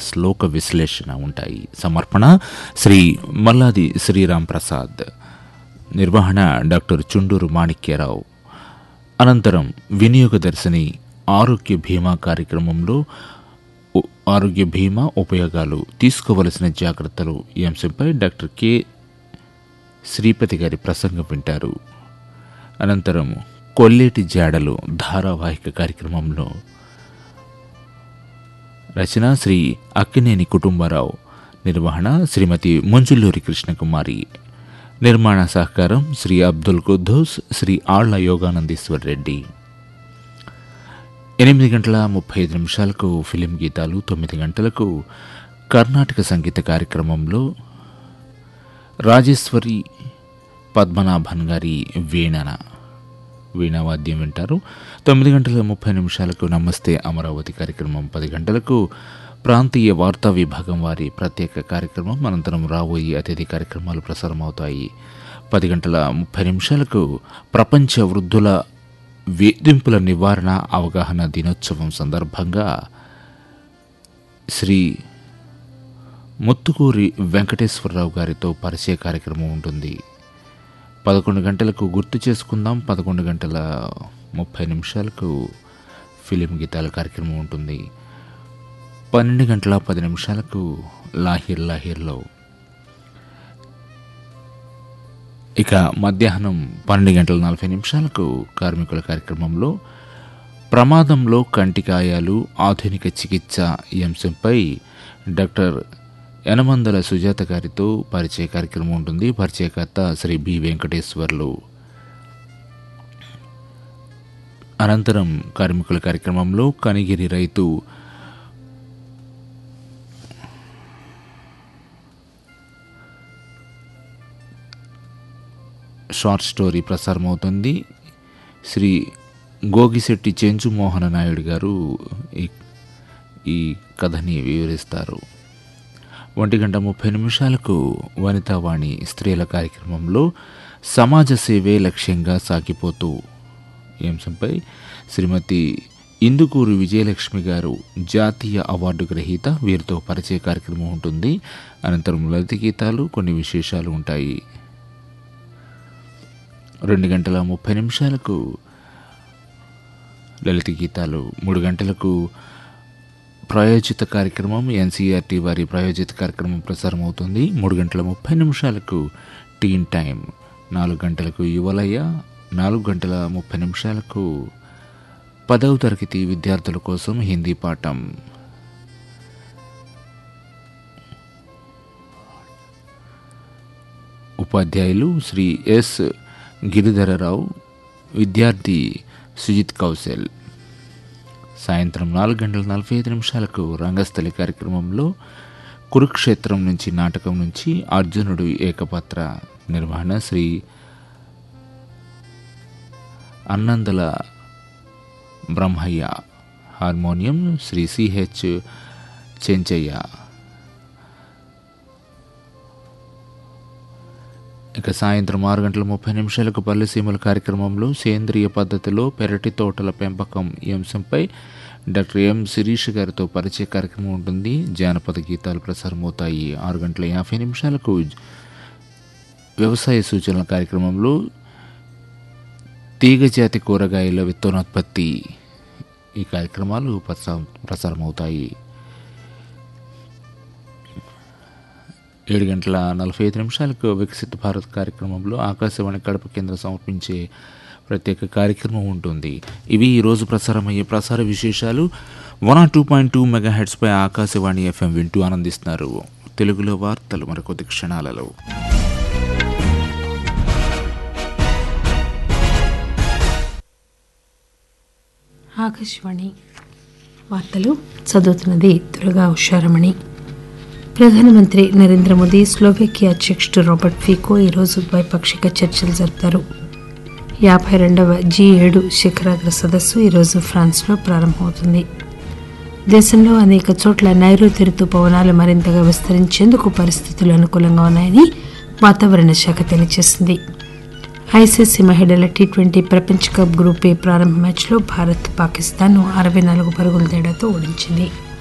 శ్లోక విశ్లేషణ ఉంటాయి సమర్పణ శ్రీ మల్లాది శ్రీరామ్ ప్రసాద్ నిర్వహణ డాక్టర్ చుండూరు మాణిక్యరావు అనంతరం వినియోగదర్శిని ఆరోగ్య బీమా కార్యక్రమంలో ఉ- ఆరోగ్య బీమా ఉపయోగాలు తీసుకోవలసిన జాగ్రత్తలు ఈ అంశంపై డాక్టర్ కె శ్రీపతి గారి ప్రసంగం వింటారు అనంతరం కొల్లేటి జాడలు ధారావాహిక కార్యక్రమంలో రచన శ్రీ అక్కినేని కుటుంబరావు నిర్వహణ శ్రీమతి మంజుల్లూరి కృష్ణకుమారి నిర్మాణ సహకారం శ్రీ అబ్దుల్ కుద్దోస్ శ్రీ ఆళ్ల యోగానందీశ్వర్ రెడ్డి ఎనిమిది గంటల ముప్పై ఐదు నిమిషాలకు ఫిలిం గీతాలు తొమ్మిది గంటలకు కర్ణాటక సంగీత కార్యక్రమంలో రాజేశ్వరి పద్మనాభన్ గారి వీణన వీణావాద్యం వింటారు తొమ్మిది గంటల ముప్పై నిమిషాలకు నమస్తే అమరావతి కార్యక్రమం పది గంటలకు ప్రాంతీయ వార్తా విభాగం వారి ప్రత్యేక కార్యక్రమం అనంతరం రాబోయే అతిథి కార్యక్రమాలు ప్రసారమవుతాయి పది గంటల ముప్పై నిమిషాలకు ప్రపంచ వృద్ధుల వేధింపుల నివారణ అవగాహన దినోత్సవం సందర్భంగా శ్రీ ముత్తుకూరి వెంకటేశ్వరరావు గారితో పరిచయ కార్యక్రమం ఉంటుంది పదకొండు గంటలకు గుర్తు చేసుకుందాం పదకొండు గంటల ముప్పై నిమిషాలకు ఫిలిం గీతాల కార్యక్రమం ఉంటుంది పన్నెండు గంటల పది నిమిషాలకు లాహిర్ లాహిర్లో ఇక మధ్యాహ్నం పన్నెండు గంటల నలభై నిమిషాలకు కార్మికుల కార్యక్రమంలో ప్రమాదంలో కంటికాయాలు ఆధునిక చికిత్స ఈ అంశంపై డాక్టర్ యనమందల సుజాత గారితో పరిచయ కార్యక్రమం ఉంటుంది పరిచయకర్త శ్రీ బి వెంకటేశ్వర్లు అనంతరం కార్మికుల కార్యక్రమంలో కనిగిరి రైతు షార్ట్ స్టోరీ ప్రసారమవుతుంది శ్రీ గోగిశెట్టి చెంచు మోహన నాయుడు గారు ఈ ఈ కథని వివరిస్తారు ఒంటి గంట ముప్పై నిమిషాలకు వనితావాణి స్త్రీల కార్యక్రమంలో సమాజ సేవే లక్ష్యంగా సాగిపోతూ ఈ అంశంపై శ్రీమతి ఇందుకూరు విజయలక్ష్మి గారు జాతీయ అవార్డు గ్రహీత వీరితో పరిచయ కార్యక్రమం ఉంటుంది అనంతరం లలిత గీతాలు కొన్ని విశేషాలు ఉంటాయి రెండు గంటల ముప్పై నిమిషాలకు లలిత గీతాలు మూడు గంటలకు ప్రాయోజిత కార్యక్రమం ఎన్సీఆర్టీ వారి ప్రాయోజిత కార్యక్రమం ప్రసారం అవుతుంది మూడు గంటల ముప్పై నిమిషాలకు టీన్ టైం నాలుగు గంటలకు యువలయ్య నాలుగు గంటల ముప్పై నిమిషాలకు పదవ తరగతి విద్యార్థుల కోసం హిందీ పాఠం ఉపాధ్యాయులు శ్రీ ఎస్ గిరిధరరావు విద్యార్థి సుజిత్ కౌశల్ సాయంత్రం నాలుగు గంటల నలభై ఐదు నిమిషాలకు రంగస్థలి కార్యక్రమంలో కురుక్షేత్రం నుంచి నాటకం నుంచి అర్జునుడు ఏకపాత్ర నిర్వహణ శ్రీ అన్నందల బ్రహ్మయ్య హార్మోనియం శ్రీ సిహెచ్ చెంచయ్య ఇక సాయంత్రం ఆరు గంటల ముప్పై నిమిషాలకు పల్లెసీమల కార్యక్రమంలో సేంద్రియ పద్ధతిలో పెరటి తోటల పెంపకం ఈ అంశంపై డాక్టర్ ఎం శిరీష్ గారితో పరిచయ కార్యక్రమం ఉంటుంది జానపద గీతాలు ప్రసారమవుతాయి ఆరు గంటల యాభై నిమిషాలకు వ్యవసాయ సూచనల కార్యక్రమంలో తీగజాతి కూరగాయల విత్తనోత్పత్తి ఈ కార్యక్రమాలు ప్రసారం ప్రసారమవుతాయి ఏడు గంటల నలభై ఐదు నిమిషాలకు వికసిత భారత్ కార్యక్రమంలో ఆకాశవాణి కడప కేంద్రం సమర్పించే ప్రత్యేక కార్యక్రమం ఉంటుంది ఇవి ఈరోజు ప్రసారమయ్యే ప్రసార విశేషాలు one R two point two mega హెడ్స్పై ఆకాశవాణి ఎఫ్ఎం వింటూ ఆనందిస్తున్నారు తెలుగులో వార్తలు మరికొద్ది క్షణాలలో ఆకాశవాణి వార్తలు చదువుతున్నది దుర్గా ఉషారమణి ప్రధానమంత్రి నరేంద్ర మోదీ స్లోవేకియా అధ్యక్షుడు రాబర్ట్ ఫీకో ఈరోజు ద్వైపాక్షిక చర్చలు జరుపుతారు యాభై రెండవ జీ ఏడు శిఖరాగ్ర సదస్సు ఈరోజు ఫ్రాన్స్లో ప్రారంభమవుతుంది దేశంలో అనేక చోట్ల నైరుతి ఋతుపవనాలు మరింతగా విస్తరించేందుకు పరిస్థితులు అనుకూలంగా ఉన్నాయని వాతావరణ శాఖ తెలియజేసింది ఐసీసీ మహిళల టీ ట్వంటీ ప్రపంచ కప్ గ్రూప్ ఏ ప్రారంభ మ్యాచ్లో భారత్ పాకిస్తాన్ను అరవై నాలుగు పరుగుల తేడాతో ఓడించింది